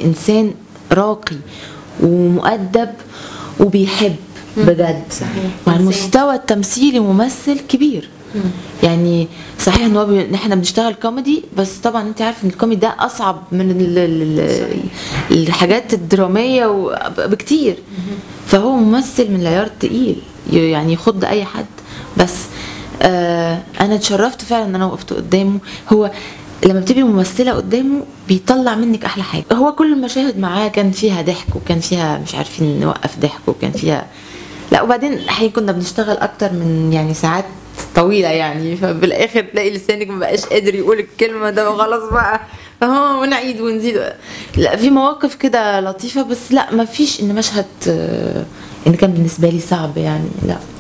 انسان راقي ومؤدب وبيحب بجد صحيح. وعلى إنسان. المستوى التمثيلي ممثل كبير يعني صحيح ان هو بي... إن احنا بنشتغل كوميدي بس طبعا انت عارف ان الكوميدي ده اصعب من ال... ال... الحاجات الدراميه و... بكتير فهو ممثل من العيار التقيل ي- يعني يخض اي حد بس آه انا اتشرفت فعلا ان انا وقفت قدامه هو لما بتبقي ممثله قدامه بيطلع منك احلى حاجه هو كل المشاهد معاه كان فيها ضحك وكان فيها مش عارفين نوقف ضحك وكان فيها لا وبعدين احيانا كنا بنشتغل اكتر من يعني ساعات طويله يعني فبالاخر تلاقي لسانك ما بقاش قادر يقول الكلمه ده وخلاص بقى فهو ونعيد ونزيد لا في مواقف كده لطيفه بس لا ما فيش ان مشهد آه، ان كان بالنسبه لي صعب يعني لا